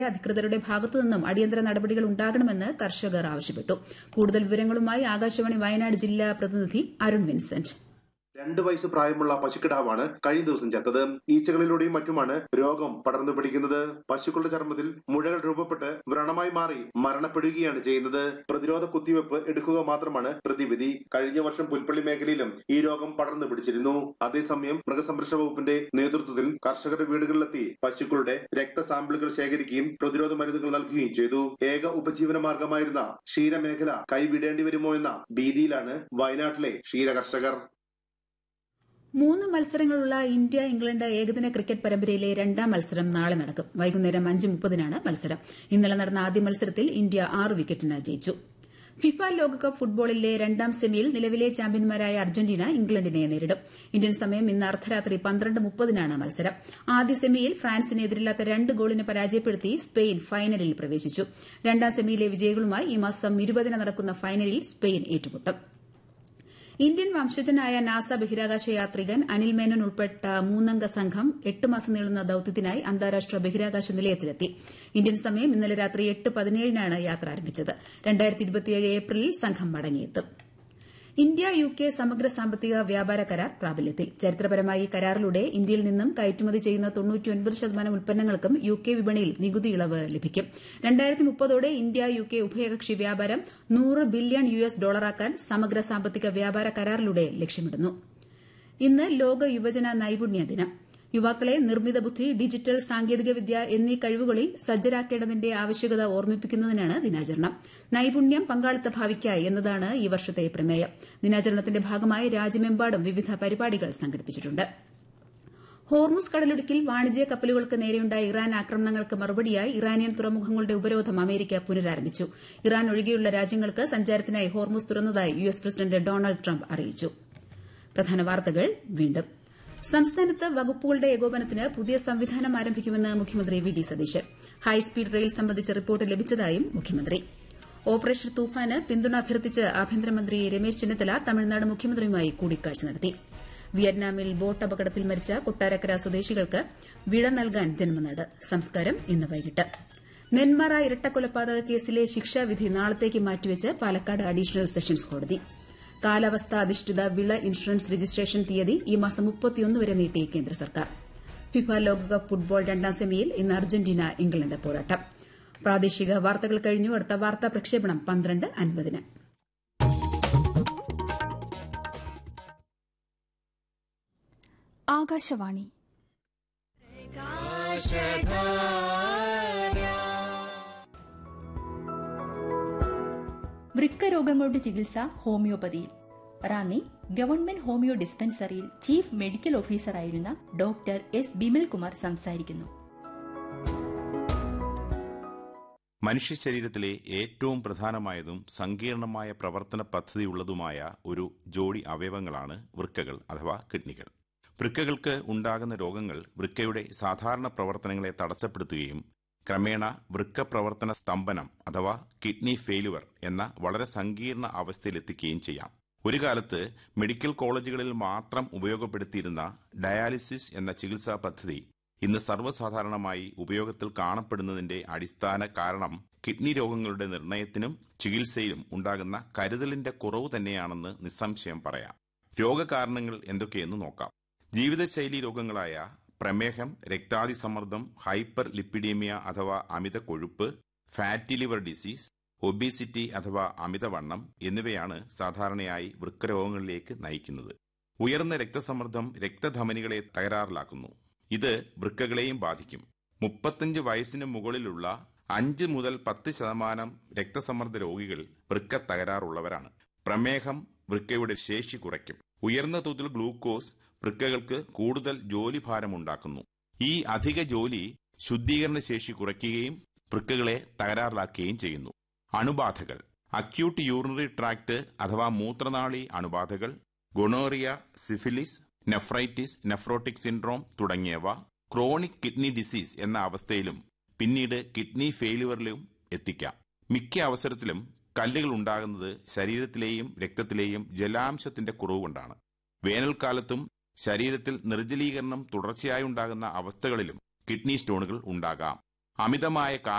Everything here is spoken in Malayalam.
അധികൃതരുടെ ഭാഗത്തുനിന്നും അടിയന്തര നടപടികൾ ഉണ്ടാകണമെന്ന് കർഷകർ ആവശ്യപ്പെട്ടു കൂടുതൽ വിവരങ്ങളുമായി ആകാശവാണി വയനാട് ജില്ലാ പ്രതിനിധി അരുൺ വിൻസെന്റ് രണ്ട് വയസ്സ് പ്രായമുള്ള പശുക്കിടാവാണ് കഴിഞ്ഞ ദിവസം ചത്തത് ഈച്ചകളിലൂടെയും മറ്റുമാണ് രോഗം പടർന്നു പിടിക്കുന്നത് പശുക്കളുടെ ചർമ്മത്തിൽ മുഴകൾ രൂപപ്പെട്ട് വ്രണമായി മാറി മരണപ്പെടുകയാണ് ചെയ്യുന്നത് പ്രതിരോധ കുത്തിവെപ്പ് എടുക്കുക മാത്രമാണ് പ്രതിവിധി കഴിഞ്ഞ വർഷം പുൽപ്പള്ളി മേഖലയിലും ഈ രോഗം പടർന്നു പിടിച്ചിരുന്നു അതേസമയം മൃഗസംരക്ഷണ വകുപ്പിന്റെ നേതൃത്വത്തിൽ കർഷകരുടെ വീടുകളിലെത്തി പശുക്കളുടെ രക്തസാമ്പിളുകൾ ശേഖരിക്കുകയും പ്രതിരോധ മരുന്നുകൾ നൽകുകയും ചെയ്തു ഏക ഉപജീവന മാർഗമായിരുന്ന ക്ഷീരമേഖല കൈവിടേണ്ടി വരുമോ എന്ന ഭീതിയിലാണ് വയനാട്ടിലെ ക്ഷീര കർഷകർ മൂന്ന് മത്സരങ്ങളുള്ള ഇന്ത്യ ഇംഗ്ലണ്ട് ഏകദിന ക്രിക്കറ്റ് പരമ്പരയിലെ രണ്ടാം മത്സരം നാളെ നടക്കും വൈകുന്നേരം അഞ്ച് മുപ്പതിനാണ് മത്സരം ഇന്നലെ നടന്ന ആദ്യ മത്സരത്തിൽ ഇന്ത്യ ആറ് വിക്കറ്റിന് ജയിച്ചു ഫിഫ ലോകകപ്പ് ഫുട്ബോളിലെ രണ്ടാം സെമിയിൽ നിലവിലെ ചാമ്പ്യന്മാരായ അർജന്റീന ഇംഗ്ലണ്ടിനെ നേരിടും ഇന്ത്യൻ സമയം ഇന്ന് അർദ്ധരാത്രി പന്ത്രണ്ട് മുപ്പതിനാണ് മത്സരം ആദ്യ സെമിയിൽ ഫ്രാൻസിനെ എതിരില്ലാത്ത രണ്ട് ഗോളിന് പരാജയപ്പെടുത്തി സ്പെയിൻ ഫൈനലിൽ പ്രവേശിച്ചു രണ്ടാം സെമിയിലെ വിജയികളുമായി ഈ മാസം ഇരുപതിന് നടക്കുന്ന ഫൈനലിൽ സ്പെയിൻ ഏറ്റുമുട്ടും ഇന്ത്യൻ വംശജനായ നാസ ബഹിരാകാശ യാത്രികൻ അനിൽ മേനോൻ ഉൾപ്പെട്ട മൂന്നംഗ സംഘം എട്ട് മാസം നീളുന്ന ദൌത്യത്തിനായി അന്താരാഷ്ട്ര ബഹിരാകാശ നിലയത്തിലെത്തി ഇന്ത്യൻ സമയം ഇന്നലെ രാത്രി എട്ട് പതിനേഴിനാണ് യാത്ര ആരംഭിച്ചത് ഏപ്രിലിൽ സംഘം മടങ്ങിയെത്തും ഇന്ത്യ യു കെ സമഗ്ര സാമ്പത്തിക വ്യാപാര കരാർ പ്രാബല്യത്തിൽ ചരിത്രപരമായി ഈ കരാറിലൂടെ ഇന്ത്യയിൽ നിന്നും കയറ്റുമതി ചെയ്യുന്ന ശതമാനം ഉൽപ്പന്നങ്ങൾക്കും യു കെ വിപണിയിൽ നികുതി ഇളവ് ലഭിക്കും ഓടെ ഇന്ത്യ യു കെ ഉഭയകക്ഷി വ്യാപാരം നൂറ് ബില്യൺ യു എസ് ഡോളറാക്കാൻ സമഗ്ര സാമ്പത്തിക വ്യാപാര കരാറിലൂടെ ലക്ഷ്യമിടുന്നു ഇന്ന് ലോക യുവജന നൈപുണ്യ ദിനം യുവാക്കളെ നിർമ്മിത ബുദ്ധി ഡിജിറ്റൽ സാങ്കേതികവിദ്യ എന്നീ കഴിവുകളിൽ സജ്ജരാക്കേണ്ടതിന്റെ ആവശ്യകത ഓർമ്മിപ്പിക്കുന്നതിനാണ് ദിനാചരണം നൈപുണ്യം പങ്കാളിത്ത ഭാവിക്കായി എന്നതാണ് ഈ വർഷത്തെ പ്രമേയം ദിനാചരണത്തിന്റെ ഭാഗമായി രാജ്യമെമ്പാടും വിവിധ പരിപാടികൾ സംഘടിപ്പിച്ചിട്ടുണ്ട് ഹോർമുസ് കടലിടുക്കിൽ വാണിജ്യ കപ്പലുകൾക്ക് നേരെയുണ്ടായ ഇറാൻ ആക്രമണങ്ങൾക്ക് മറുപടിയായി ഇറാനിയൻ തുറമുഖങ്ങളുടെ ഉപരോധം അമേരിക്ക പുനരാരംഭിച്ചു ഇറാൻ ഒഴികെയുള്ള രാജ്യങ്ങൾക്ക് സഞ്ചാരത്തിനായി ഹോർമുസ് തുറന്നതായി U S president Donald Trump അറിയിച്ചു പ്രധാന വാർത്തകൾ വീണ്ടും സംസ്ഥാനത്ത് വകുപ്പുകളുടെ ഏകോപനത്തിന് പുതിയ സംവിധാനം ആരംഭിക്കുമെന്ന് മുഖ്യമന്ത്രി V D Satheesan high speed rail സംബന്ധിച്ച റിപ്പോർട്ട് ലഭിച്ചതായും മുഖ്യമന്ത്രി ഓപ്പറേഷൻ തൂഫാന് പിന്തുണ അഭ്യർത്ഥിച്ച് ആഭ്യന്തരമന്ത്രി രമേശ് ചെന്നിത്തല തമിഴ്നാട് മുഖ്യമന്ത്രിയുമായി കൂടിക്കാഴ്ച നടത്തി വിയറ്റ്നാമിൽ ബോട്ട് അപകടത്തിൽ മരിച്ച കൊട്ടാരക്കര സ്വദേശികൾക്ക് വിട നൽകാൻ ജന്മനാട് സംസ്കാരം ഇന്ന് വൈകിട്ട് നെന്മാറ ഇരട്ടക്കൊലപാതക കേസിലെ ശിക്ഷാവിധി നാളത്തേക്ക് മാറ്റിവെച്ച് പാലക്കാട് അഡീഷണൽ സെഷൻസ് കോടതി കാലാവസ്ഥാ അധിഷ്ഠിത വിള ഇൻഷുറൻസ് രജിസ്ട്രേഷൻ തീയതി ഈ മാസം മുപ്പത്തിയൊന്ന് വരെ നീട്ടി കേന്ദ്ര സർക്കാർ ഫിഫ ലോകകപ്പ് ഫുട്ബോൾ രണ്ടാം സെമിയിൽ ഇന്ന് അർജന്റീന ഇംഗ്ലണ്ട് പോരാട്ടം പ്രാദേശിക വാർത്തകൾ കഴിഞ്ഞു അടുത്ത വാർത്താ പ്രക്ഷേപണം പന്ത്രണ്ട് അൻപതിന് ആകാശവാണി വൃക്ക രോഗങ്ങളുടെ ചികിത്സ ഹോമിയോപ്പതിയിൽ റാന്നി ഗവൺമെന്റ് ഹോമിയോ ഡിസ്പെൻസറിയിൽ ചീഫ് മെഡിക്കൽ ഓഫീസറായിരുന്ന ഡോക്ടർ എസ് ബിമൽ കുമാർ സംസാരിക്കുന്നു മനുഷ്യ ശരീരത്തിലെ ഏറ്റവും പ്രധാനമായതും സങ്കീർണമായ പ്രവർത്തന പദ്ധതിയുള്ളതുമായ ഒരു ജോഡി അവയവങ്ങളാണ് വൃക്കകൾ അഥവാ കിഡ്നികൾ വൃക്കകൾക്ക് ഉണ്ടാകുന്ന രോഗങ്ങൾ വൃക്കയുടെ സാധാരണ പ്രവർത്തനങ്ങളെ തടസ്സപ്പെടുത്തുകയും ക്രമേണ വൃക്ക പ്രവർത്തന സ്തംഭനം അഥവാ കിഡ്നി ഫെയിലുവർ എന്ന വളരെ സങ്കീർണ അവസ്ഥയിലെത്തിക്കുകയും ചെയ്യാം ഒരു കാലത്ത് മെഡിക്കൽ കോളേജുകളിൽ മാത്രം ഉപയോഗപ്പെടുത്തിയിരുന്ന ഡയാലിസിസ് എന്ന ചികിത്സാ പദ്ധതി ഇന്ന് സർവ്വസാധാരണമായി ഉപയോഗത്തിൽ കാണപ്പെടുന്നതിന്റെ അടിസ്ഥാന കാരണം കിഡ്നി രോഗങ്ങളുടെ നിർണയത്തിനും ചികിത്സയിലും ഉണ്ടാകുന്ന കരുതലിന്റെ കുറവ് തന്നെയാണെന്ന് നിസ്സംശയം പറയാം രോഗകാരണങ്ങൾ എന്തൊക്കെയെന്ന് നോക്കാം ജീവിതശൈലി രോഗങ്ങളായ പ്രമേഹം രക്താതിസമ്മർദ്ദം ഹൈപ്പർ ലിപ്പിഡീമിയ അഥവാ അമിത കൊഴുപ്പ് ഫാറ്റി ലിവർ ഡിസീസ് ഒബീസിറ്റി അഥവാ അമിതവണ്ണം എന്നിവയാണ് സാധാരണയായി വൃക്കരോഗങ്ങളിലേക്ക് നയിക്കുന്നത് ഉയർന്ന രക്തസമ്മർദ്ദം രക്തധമനികളെ തകരാറിലാക്കുന്നു ഇത് വൃക്കകളെയും ബാധിക്കും മുപ്പത്തഞ്ച് വയസ്സിന് മുകളിലുള്ള അഞ്ച് മുതൽ പത്ത് ശതമാനം രക്തസമ്മർദ്ദ രോഗികൾ വൃക്ക തകരാറുള്ളവരാണ് പ്രമേഹം വൃക്കയുടെ ശേഷി കുറയ്ക്കും ഉയർന്ന തോതിൽ ഗ്ലൂക്കോസ് വൃക്കകൾക്ക് കൂടുതൽ ജോലിഭാരമുണ്ടാക്കുന്നു ഈ അധിക ജോലി ശുദ്ധീകരണ ശേഷി കുറയ്ക്കുകയും വൃക്കകളെ തകരാറിലാക്കുകയും ചെയ്യുന്നു അണുബാധകൾ അക്യൂട്ട് യൂറിനറി ട്രാക്ട് അഥവാ മൂത്രനാളി അണുബാധകൾ gonorrhoea syphilis nephritis nephrotic syndrome തുടങ്ങിയവ ക്രോണിക് കിഡ്നി ഡിസീസ് എന്ന അവസ്ഥയിലും പിന്നീട് കിഡ്നി ഫെയിലുവറിലും എത്തിക്കാം മിക്ക അവസരത്തിലും കല്ലുകൾ ഉണ്ടാകുന്നത് ശരീരത്തിലെയും രക്തത്തിലെയും ജലാംശത്തിന്റെ കുറവുകൊണ്ടാണ് വേനൽക്കാലത്തും ശരീരത്തിൽ നിർജ്ജലീകരണം തുടർച്ചയായി ഉണ്ടാകുന്ന അവസ്ഥകളിലും കിഡ്നി സ്റ്റോണുകൾ ഉണ്ടാകാം അമിതമായ